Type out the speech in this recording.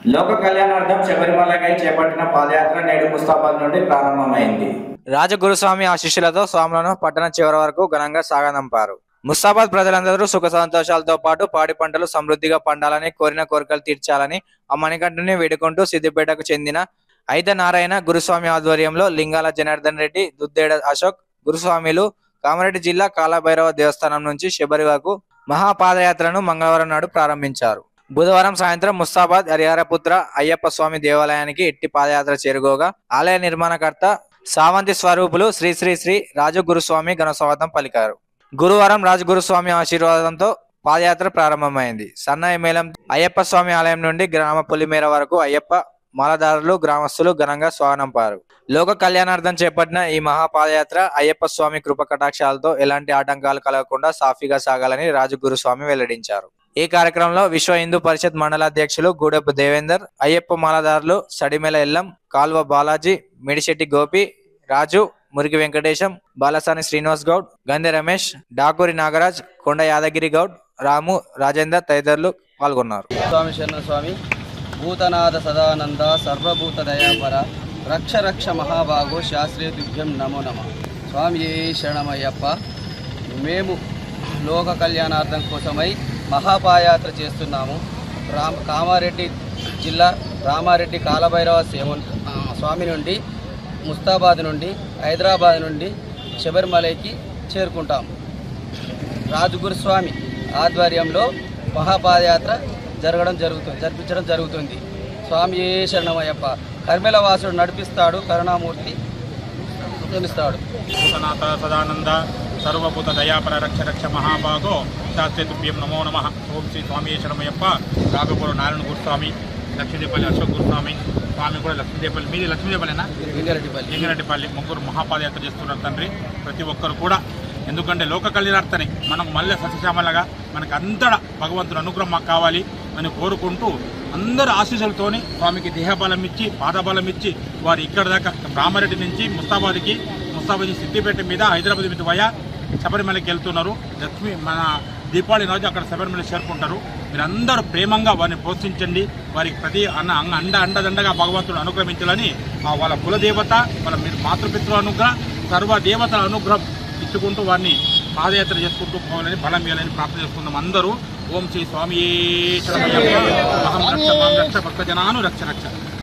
లోక కళ్యాణార్థం శబరిమలకై చేపట్టిన పాదయాత్ర నేడు ముస్తాబాద్ నుండి ప్రారంభమైంది రాజగురుస్వామి ఆశీస్సులతో స్వాములను పట్టణ చివరి వరకు ఘనంగా సాగనంపారు ముస్తాబాద్ ప్రజలందరూ సుఖ సంతోషాలతో పాటు పాడి పంటలు సమృద్ధిగా పండాలని కోరిన కోరికలు తీర్చాలని ఆ మణికంఠుని వేడుకుంటూ సిద్దిపేటకు చెందిన ఐద నారాయణ గురుస్వామి ఆధ్వర్యంలో లింగాల జనార్దన్ రెడ్డి దుద్దేడ అశోక్ గురుస్వామిలు కామారెడ్డి జిల్లా కాలభైరవ దేవస్థానం నుంచి శబరి వరకు మహాపాదయాత్రను మంగళవారం నాడు ప్రారంభించారు బుధవారం సాయంత్రం ముస్తాబాద్ హరిహరపుత్ర అయ్యప్ప స్వామి దేవాలయానికి ఎట్టి పాదయాత్ర చేరుకోగా ఆలయ నిర్మాణకర్త సావంతి స్వరూపులు శ్రీ శ్రీ శ్రీ రాజగురుస్వామి ఘనస్వాగతం పలికారు గురువారం రాజగురుస్వామి ఆశీర్వాదంతో పాదయాత్ర ప్రారంభమైంది సన్నాయి మేళం అయ్యప్ప స్వామి ఆలయం నుండి గ్రామ పులిమేర వరకు అయ్యప్ప మాలదారులు గ్రామస్తులు ఘనంగా స్వాగనంపారు లోక కళ్యాణార్థం చేపట్టిన ఈ మహాపాదయాత్ర అయ్యప్ప స్వామి కృప కటాక్షాలతో ఎలాంటి ఆటంకాలు కలగకుండా సాఫీగా సాగాలని రాజగురు స్వామి వెల్లడించారు ఈ కార్యక్రమంలో విశ్వ హిందూ పరిషత్ మండల అధ్యక్షులు గూడెపు దేవేందర్ అయ్యప్ప మాలదారులు సడిమెల ఎల్లం కాల్వ బాలాజీ మిడిశెట్టి గోపి రాజు మురికి వెంకటేశం బాలసాని శ్రీనివాస్ గౌడ్ గంధె రమేష్ డాకూరి నాగరాజ్ కొండ యాదగిరి గౌడ్ రాము రాజేందర్ తదితరులు పాల్గొన్నారు స్వామి శరణ స్వామి భూతనాథ సదానంద సర్వభూత దయాపర రక్ష రక్ష మహాభాగో శాస్త్రీయ దివ్యం నమో నమ స్వామి ఏ శరణమయ్యప్ప మేము లోక కళ్యాణార్థం కోసమై మహాపాయాత్ర చేస్తున్నాము రామ కామారెడ్డి జిల్లా రామారెడ్డి కాలభైరవ సేవ స్వామి నుండి ముస్తాబాద్ నుండి హైదరాబాద్ నుండి శబరిమలైకి చేరుకుంటాము రాజగురు స్వామి ఆధ్వర్యంలో మహాపాదయాత్ర జరగడం జరుగుతుంది జరిపించడం జరుగుతుంది స్వామి ఏ శరణమయ్యప్ప కర్మెల వాసుడు నడిపిస్తాడు కరుణామూర్తి తెలుస్తాడు భూతనాథ సదానంద సర్వభూత దయాపర రక్ష రక్ష మహాభాగో శాస్త్రే తుభ్యం నమో నమ ఓం శ్రీ స్వామి శరణమయ్యప్ప రాఘపురం నారాయణ గురుస్వామి లక్ష్మీదేపల్లి అశోక్ గురుస్వామి స్వామి కూడా లక్ష్మీదేపల్లి మీది లక్ష్మీదేపల్లినా లింగారెడ్డిపల్లి లింగరెడ్డిపల్లి ముగ్గురు మహాపాదయాత్ర చేస్తున్నారు తండ్రి ప్రతి ఒక్కరు కూడా ఎందుకంటే లోక కళ్యాణార్థని మనకు మళ్ళీ సస్యశ్యామలగా మనకు అంతటా భగవంతుని అనుగ్రహం మాకు కావాలి అని కోరుకుంటూ అందరు ఆశీస్సులతోని స్వామికి దేహబలం ఇచ్చి పాదబలం ఇచ్చి వారు ఇక్కడ దాకా రామారెడ్డి నుంచి ముస్తాబాద్కి ముస్తాబాద్ నుంచి సిద్దిపేట మీద హైదరాబాద్ మీద వయా శబరిమలకి వెళ్తున్నారు లక్ష్మి మన దీపావళి రోజు అక్కడ శబరిమల చేరుకుంటారు మీరందరూ ప్రేమంగా వారిని ప్రోత్సహించండి వారికి ప్రతి అన్న అంగ అండ అండదండగా భగవంతుడు అనుగ్రహించాలని ఆ వాళ్ళ కులదేవత వాళ్ళ మీరు మాతృపితృ అనుగ్రహం సర్వ దేవతల అనుగ్రహం ఇచ్చుకుంటూ వారిని పాదయాత్ర చేసుకుంటూ పోవాలని బలం ఇవ్వాలని ప్రార్థన చేసుకుందాం అందరూ ఓం శ్రీ స్వామి అహం రక్ష మాం రక్ష భక్తజనాను రక్ష రక్ష